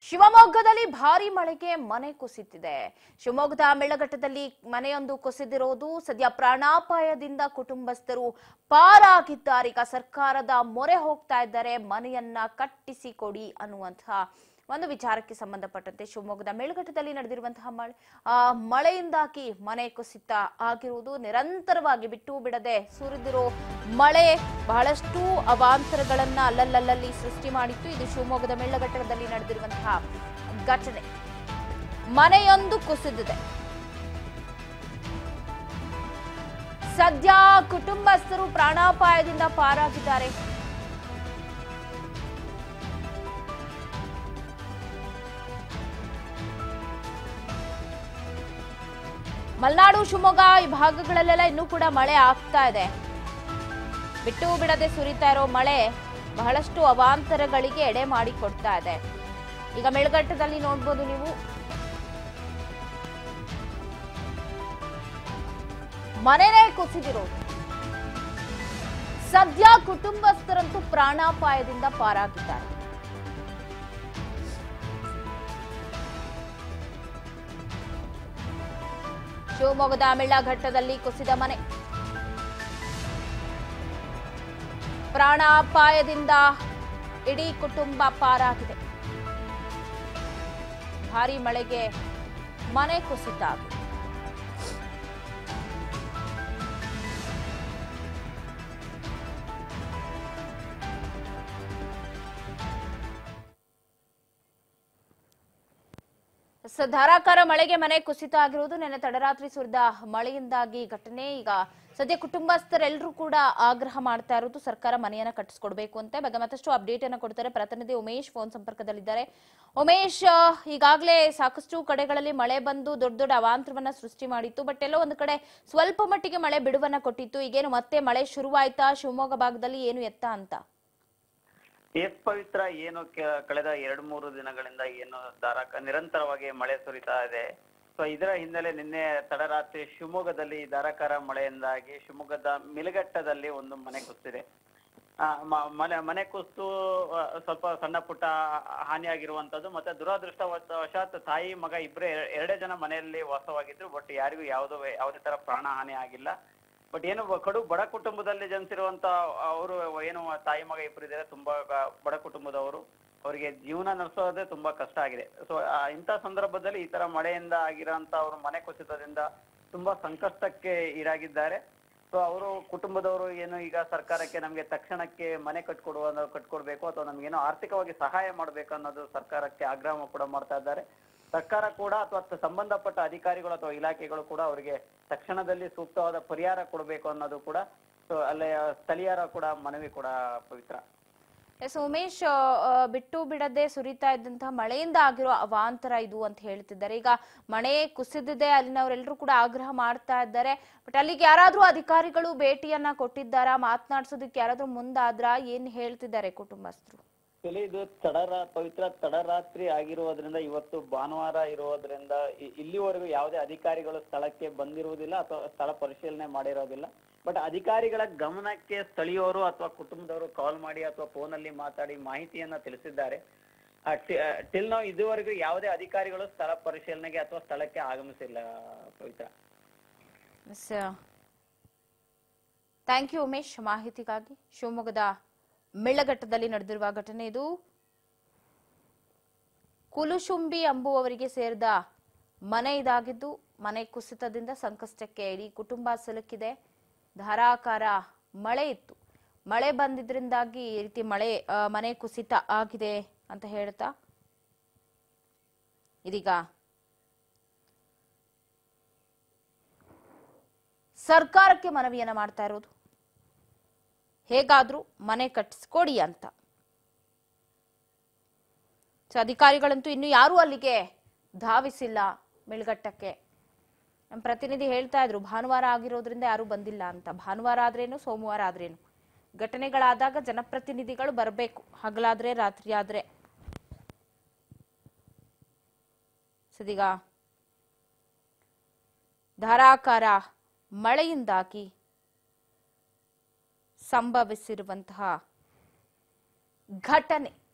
ಶಿವಮೊಗ್ಗದಲ್ಲಿ ಭಾರಿ ಮಳೆಗೆ ಮನೆ ಕುಸಿತಿದೆ ಶಿವಮೊಗ್ಗದ ಮೆಳ್ಳಘಟ್ಟದಲ್ಲಿ ಮನೆಯೊಂದು ಕುಸಿದಿರೋದು ಸದ್ಯ ಪ್ರಾಣಾಪಾಯದಿಂದ ಕುಟುಂಬಸ್ಥರು ಪಾರಾಗಿದ್ದಾರೆ ಈಗ ಸರ್ಕಾರದ ಮೊರೆ ಹೋಗ್ತಾ ಇದ್ದಾರೆ ಮನೆಯನ್ನ ಕಟ್ಟಿಸಿ ಕೊಡಿ ಅನ್ನುವಂತಹ ಒಂದು ವಿಚಾರಕ್ಕೆ ಸಂಬಂಧಪಟ್ಟಂತೆ ಶಿವಮೊಗ್ಗದ ಮೇಲ್ಘಟ್ಟದಲ್ಲಿ ನಡೆದಿರುವಂತಹ ಮಳೆ ಆ ಮಳೆಯಿಂದಾಗಿ ಮನೆ ಕುಸಿತ ಆಗಿರುವುದು ನಿರಂತರವಾಗಿ ಬಿಟ್ಟು ಬಿಡದೆ ಸುರಿದಿರೋ ಮಳೆ ಬಹಳಷ್ಟು ಅವಾಂತರಗಳನ್ನ ಅಲ್ಲಲ್ಲಲ್ಲಿ ಸೃಷ್ಟಿ ಮಾಡಿತ್ತು ಇದು ಶಿವಮೊಗ್ಗದ ಮೇಲ್ಘಟ್ಟದಲ್ಲಿ ನಡೆದಿರುವಂತಹ ಘಟನೆ ಮನೆಯೊಂದು ಕುಸಿದಿದೆ ಸದ್ಯ ಕುಟುಂಬಸ್ಥರು ಪ್ರಾಣಾಪಾಯದಿಂದ ಪಾರಾಗಿದ್ದಾರೆ ಮಲೆನಾಡು ಶಿವಮೊಗ್ಗ ಈ ಭಾಗಗಳಲ್ಲೆಲ್ಲ ಇನ್ನೂ ಕೂಡ ಮಳೆ ಆಗ್ತಾ ಇದೆ ಬಿಟ್ಟು ಬಿಡದೆ ಸುರಿತಾ ಇರೋ ಮಳೆ ಬಹಳಷ್ಟು ಅವಾಂತರಗಳಿಗೆ ಎಡೆ ಮಾಡಿ ಕೊಡ್ತಾ ಇದೆ ಈಗ ಮೆಳಗಟ್ಟದಲ್ಲಿ ನೋಡ್ಬೋದು ನೀವು ಮನೆನೇ ಕುಸಿದಿರೋದು ಸದ್ಯ ಕುಟುಂಬಸ್ಥರಂತೂ ಪ್ರಾಣಾಪಾಯದಿಂದ ಪಾರಾಗಿದ್ದಾರೆ ಶಿವಮೊಗ್ಗದ ಮೆಳ್ಳಘಟ್ಟದಲ್ಲಿ ಕುಸಿದ ಮನೆ ಪ್ರಾಣಾಪಾಯದಿಂದ ಇಡೀ ಕುಟುಂಬ ಪಾರಾಗಿದೆ ಭಾರಿ ಮಳೆಗೆ ಮನೆ ಕುಸಿತ ಆಗಿದೆ ಸ- ಧಾರಾಕಾರ ಮಳೆಗೆ ಮನೆ ಕುಸಿತ ಆಗಿರುವುದು ನೆನ್ನೆ ತಡರಾತ್ರಿ ಸುರಿದ ಮಳೆಯಿಂದಾಗಿ ಘಟನೆ ಈಗ ಸದ್ಯ ಕುಟುಂಬಸ್ಥರೆಲ್ಲರೂ ಕೂಡ ಆಗ್ರಹ ಮಾಡ್ತಾ ಇರೋದು ಸರ್ಕಾರ ಮನೆಯನ್ನ ಕಟ್ಟಿಸ್ಕೊಡ್ಬೇಕು ಅಂತ ಬಗ್ಗೆ ಮತ್ತಷ್ಟು ಅಪ್ಡೇಟ್ ಅನ್ನ ಕೊಡ್ತಾರೆ ಪ್ರತಿನಿಧಿ ಉಮೇಶ್ ಫೋನ್ ಸಂಪರ್ಕದಲ್ಲಿದ್ದಾರೆ ಉಮೇಶ್ ಆ, ಈಗಾಗಲೇ ಸಾಕಷ್ಟು ಕಡೆಗಳಲ್ಲಿ ಮಳೆ ಬಂದು ದೊಡ್ಡ ದೊಡ್ಡ ಅವಾಂತರವನ್ನ ಸೃಷ್ಟಿ ಮಾಡಿತ್ತು ಬಟ್ ಎಲ್ಲೋ ಒಂದು ಕಡೆ ಸ್ವಲ್ಪ ಮಟ್ಟಿಗೆ ಮಳೆ ಬಿಡುವನ್ನ ಕೊಟ್ಟಿತ್ತು ಈಗೇನು ಮತ್ತೆ ಮಳೆ ಶುರುವಾಯ್ತಾ ಶಿವಮೊಗ್ಗ ಭಾಗದಲ್ಲಿ ಏನು ಎತ್ತ ಅಂತ ಎಸ್ ಪವಿತ್ರ ಏನು ಕೆ- ಕಳೆದ ಎರಡ್ ಮೂರು ದಿನಗಳಿಂದ ಏನು ಧಾರಾಕ ನಿರಂತರವಾಗಿ ಮಳೆ ಸುರಿತಾ ಇದೆ ಸೊ ಇದರ ಹಿನ್ನೆಲೆ ನಿನ್ನೆ ತಡರಾತ್ರಿ ಶಿವಮೊಗ್ಗದಲ್ಲಿ ಧಾರಾಕಾರ ಮಳೆಯಿಂದಾಗಿ ಶಿವಮೊಗ್ಗದ ಮಿಲಗಟ್ಟದಲ್ಲಿ ಒಂದು ಮನೆ ಕುಸಿದೆ ಆ, ಮ- ಮನೆ ಮನೆ ಕುಸಿದು ಆ, ಸ್ವಲ್ಪ ಸಣ್ಣ ಪುಟ್ಟ ಹಾನಿಯಾಗಿರುವಂತದ್ದು ಮತ್ತೆ ದುರದೃಷ್ಟವಶಾತ್ ತಾಯಿ ಮಗ ಇಬ್ಬರೇ ಎರಡೇ ಜನ ಮನೆಯಲ್ಲಿ ವಾಸವಾಗಿದ್ರು ಬಟ್ ಯಾರಿಗೂ ಯಾವುದೋ ಯಾವುದೇ ತರ ಪ್ರಾಣ ಹಾನಿ ಆಗಿಲ್ಲ ಬಟ್ ಏನು ಬ- ಕಡು ಬಡ ಕುಟುಂಬದಲ್ಲಿ ಜನಿಸಿರುವಂತ ಅವರು ಏನು ತಾಯಿ ಮಗ ಇಬ್ಬರು ಇದ್ದಾರೆ ತುಂಬಾ ಗ- ಬಡ ಕುಟುಂಬದವರು ಅವರಿಗೆ ಜೀವನ ನಡೆಸೋದೇ ತುಂಬಾ ಕಷ್ಟ ಆಗಿದೆ ಸೊ ಇಂಥ ಸಂದರ್ಭದಲ್ಲಿ ಈ ತರ ಮಳೆಯಿಂದ ಆಗಿರೋಂತ ಅವ್ರ ಮನೆ ಕುಸಿತದಿಂದ ತುಂಬಾ ಸಂಕಷ್ಟಕ್ಕೆ ಈಡಾಗಿದ್ದಾರೆ ಸೊ ಅವರು ಕುಟುಂಬದವರು ಏನು ಈಗ ಸರ್ಕಾರಕ್ಕೆ ನಮ್ಗೆ ತಕ್ಷಣಕ್ಕೆ ಮನೆ ಕಟ್ಕೊಡುವ ಕಟ್ಕೊಡ್ಬೇಕು ಅಥವಾ ನಮ್ಗೇನೋ ಆರ್ಥಿಕವಾಗಿ ಸಹಾಯ ಮಾಡ್ಬೇಕು ಅನ್ನೋದು ಸರ್ಕಾರಕ್ಕೆ ಆಗ್ರಹ ಕೂಡ ಮಾಡ್ತಾ ಇದ್ದಾರೆ ಸರ್ಕಾರ ಕೂಡ ಅಥವಾ ತ- ಸಂಬಂಧಪಟ್ಟ ಅಧಿಕಾರಿಗಳು ಅಥವಾ ಇಲಾಖೆಗಳು ಕೂಡ ಅವರಿಗೆ ತಕ್ಷಣದಲ್ಲಿ ಸೂಕ್ತವಾದ ಪರಿಹಾರ ಕೊಡಬೇಕು ಅನ್ನೋದು ಕೂಡ ಸೊ ಅಲ್ಲೇ ಸ್ಥಳೀಯರ ಕೂಡ ಮನವಿ ಕೂಡ ಪವಿತ್ರ ಎಸ್ ಉಮೇಶ್ ಆ, ಆ, ಬಿಟ್ಟು ಬಿಡದೆ ಸುರಿತಾ ಇದ್ದಂತಹ ಮಳೆಯಿಂದ ಆಗಿರೋ ಅವಾಂತರ ಇದು ಅಂತ ಹೇಳ್ತಿದ್ದಾರೆ ಈಗ ಮಳೆ ಕುಸಿದಿದೆ ಅಲ್ಲಿನವರೆಲ್ಲರೂ ಕೂಡ ಆಗ್ರಹ ಮಾಡ್ತಾ ಇದ್ದಾರೆ ಬಟ್ ಅಲ್ಲಿಗೆ ಯಾರಾದ್ರೂ ಅಧಿಕಾರಿಗಳು ಭೇಟಿಯನ್ನ ಕೊಟ್ಟಿದ್ದಾರಾ ಮಾತನಾಡ್ಸೋದಕ್ಕೆ ಯಾರಾದ್ರೂ ಮುಂದಾದ್ರಾ ಏನ್ ಹೇಳ್ತಿದ್ದಾರೆ ಕುಟುಂಬಸ್ಥರು ಆಕ್ಚುಲಿ ಇದು ತಡರಾ ಪವಿತ್ರ ತಡರಾತ್ರಿ ಆಗಿರುವುದರಿಂದ ಇವತ್ತು ಭಾನುವಾರ ಇರುವುದರಿಂದ ಇ- ಇಲ್ಲಿವರೆಗೂ ಯಾವುದೇ ಅಧಿಕಾರಿಗಳು ಸ್ಥಳಕ್ಕೆ ಬಂದಿರುವುದಿಲ್ಲ ಅಥವಾ ಸ್ಥಳ ಪರಿಶೀಲನೆ ಮಾಡಿರೋದಿಲ್ಲ ಬಟ್ ಅಧಿಕಾರಿಗಳ ಗಮನಕ್ಕೆ ಸ್ಥಳೀಯರು ಅಥವಾ ಕುಟುಂಬದವರು ಕಾಲ್ ಮಾಡಿ ಅಥವಾ ಫೋನಲ್ಲಿ ಮಾತಾಡಿ ಮಾಹಿತಿಯನ್ನ ತಿಳಿಸಿದ್ದಾರೆ ಟಿಲ್ ನಾವು ಇದುವರೆಗೂ ಯಾವುದೇ ಅಧಿಕಾರಿಗಳು ಸ್ಥಳ ಪರಿಶೀಲನೆಗೆ ಅಥವಾ ಸ್ಥಳಕ್ಕೆ ಆಗಮಿಸಿಲ್ಲ ಪವಿತ್ರ ಥ್ಯಾಂಕ್ ಯು ಉಮೇಶ್ ಮಾಹಿತಿಗಾಗಿ ಶಿವಮೊಗ್ಗದ ಮೆಳ್ಳಘಟ್ಟದಲ್ಲಿ ನಡೆದಿರುವ ಘಟನೆ ಇದು ಕುಲುಶುಂಬಿ ಎಂಬುವವರಿಗೆ ಸೇರಿದ ಮನೆ ಇದಾಗಿದ್ದು ಮನೆ ಕುಸಿತದಿಂದ ಸಂಕಷ್ಟಕ್ಕೆ ಇಡೀ ಕುಟುಂಬ ಸಿಲುಕಿದೆ ಧಾರಾಕಾರ ಮಳೆ ಇತ್ತು ಮಳೆ ಬಂದಿದ್ರಿಂದಾಗಿ ಈ ರೀತಿ ಮಳೆ ಆ, ಮನೆ ಕುಸಿತ ಆಗಿದೆ ಅಂತ ಹೇಳ್ತಾ ಇದೀಗ ಸರ್ಕಾರಕ್ಕೆ ಮನವಿಯನ್ನ ಮಾಡ್ತಾ ಇರೋದು ಹೇಗಾದ್ರೂ ಮನೆ ಕಟ್ಟಿಸ್ಕೊಡಿ ಅಂತ ಸೊ ಅಧಿಕಾರಿಗಳಂತೂ ಇನ್ನು ಯಾರೂ ಅಲ್ಲಿಗೆ ಧಾವಿಸಿಲ್ಲ ಮೆಳ್ಗಟ್ಟಕ್ಕೆ ನಮ್ಮ ಪ್ರತಿನಿಧಿ ಹೇಳ್ತಾ ಇದ್ರು ಭಾನುವಾರ ಆಗಿರೋದ್ರಿಂದ ಯಾರು ಬಂದಿಲ್ಲ ಅಂತ ಭಾನುವಾರ ಆದ್ರೇನು ಸೋಮವಾರ ಆದ್ರೇನು ಘಟನೆಗಳಾದಾಗ ಜನಪ್ರತಿನಿಧಿಗಳು ಬರಬೇಕು ಹಗಲಾದ್ರೆ ರಾತ್ರಿ ಆದ್ರೆ ಸದೀಗ ಧಾರಾಕಾರ ಮಳೆಯಿಂದಾಗಿ ಸಂಭವಿಸಿರುವಂತಹ ಘಟನೆ